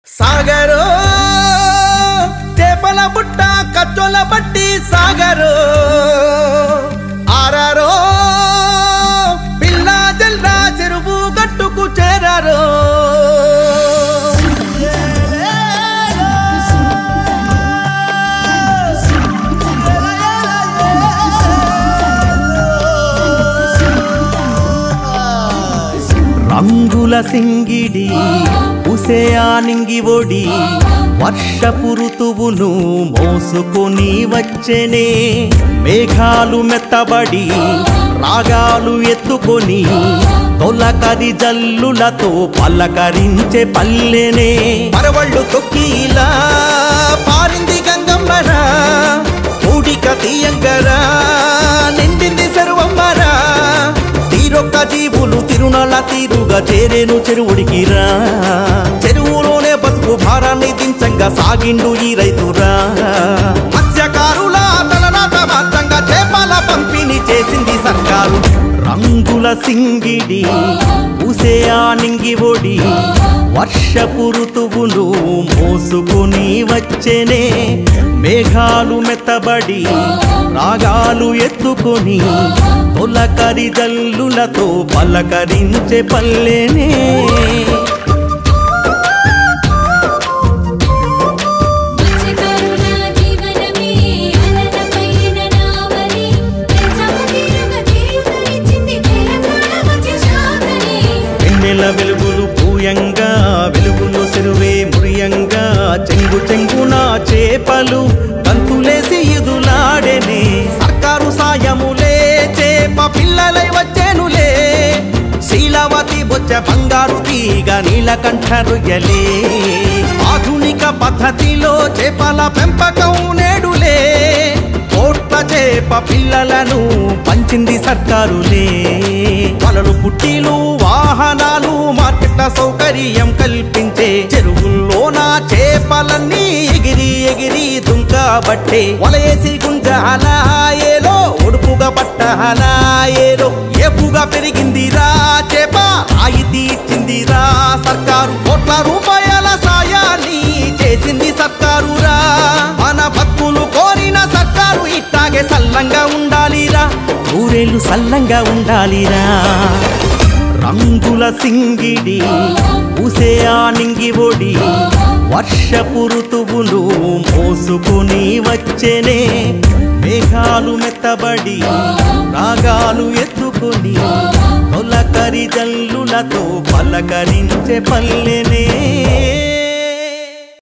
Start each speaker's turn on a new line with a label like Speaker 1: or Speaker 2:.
Speaker 1: సాగరు చేపల బుట్ట కచ్చోల బట్టి సాగరు ఆరారో పిల్ల జల్ల చెరువు గట్టుకు చేరారు రంగుల సింగిడి ఉసేయానింగి ఒడి వర్షపు ఋతువును మోసుకొని వచ్చెనే మేఘాలు మెత్తబడి రాగాలు ఎత్తుకొని తొలకరి జల్లులతో పలకరించే పల్లెనే పరవళ్ళు తొక్కిలా పారింది గంగమ్మరా కూడిక తీయంగరా నిండింది సర్వమ్మరా తీరొక్క జీవులు తిరునల తీరుగా చేరేను చెరువుడికిరా చెరువులోనే బతుకు భారాన్ని దించంగా సాగిండు ఈ రైతురా మత్స్యకారుల తలనాట మార్చంగా చేపల పంపిణీ చేసింది సర్కారు రంగుల సింగిడి ఉసేయానింగి ఒడి వర్షపు ఋతువును మోసుకుని వచ్చెనే మేఘాలు మెత్తబడి రాగాలు ఎత్తుకొని తొలకరి జల్లులతో పలకరించే పల్లెనే
Speaker 2: మత్స్యకారుల జీవనమే అలలపైన నావలి ప్రజాతీరుగా చేయుతనిచ్చింది తెలంగాణ మత్స్యశాఖని
Speaker 1: వెన్నెల వెలుగులు పూయంగా వెలుగులు చెరువే మురియంగా చెంగు చెంగున చేపలు కంతులేసి ఎదులాడెనే సర్కారు సాయములే చేప పిల్లలై వచ్చేనులే శీలవతి బొచ్చ బంగారు తీగ నీలకంఠ రొయ్యలే ఆధునిక పద్ధతిలో చేపల పెంపకం నేడులే కోట్ల చేప పిల్లలను పంచింది సర్కారులే వలలు పుట్టిలు వాహనాలు మార్కెట్ల సౌకర్యం కల్పించే చెరువుల్లోన చేపలన్నీ ఎగిరి ఎగిరి దుంకబట్టే వలయేసి గుంజాలాయేలో ఒడుపుగా పట్టాలాయేలో ఏపుగా పెరిగిందిరా చేప రాయితీ ఇచ్చిందిరా సర్కారు కోట్ల రూపాయల సాయాన్ని చేసింది సర్కారురా మన భక్తులు కోరిన సర్కారు ఇట్టాగే సల్లంగా ఉండాలిరా ఊరేళ్ళు సల్లంగా ఉండాలిరా రంగుల సింగిడి ఉసేయానింగి ఒడి వర్షపు ఋతువును మోసుకుని వచ్చెనే మేఘాలు మెత్తబడి రాగాలు ఎత్తుకొని తొలకరి జల్లులతో పలకరించే పల్లెనే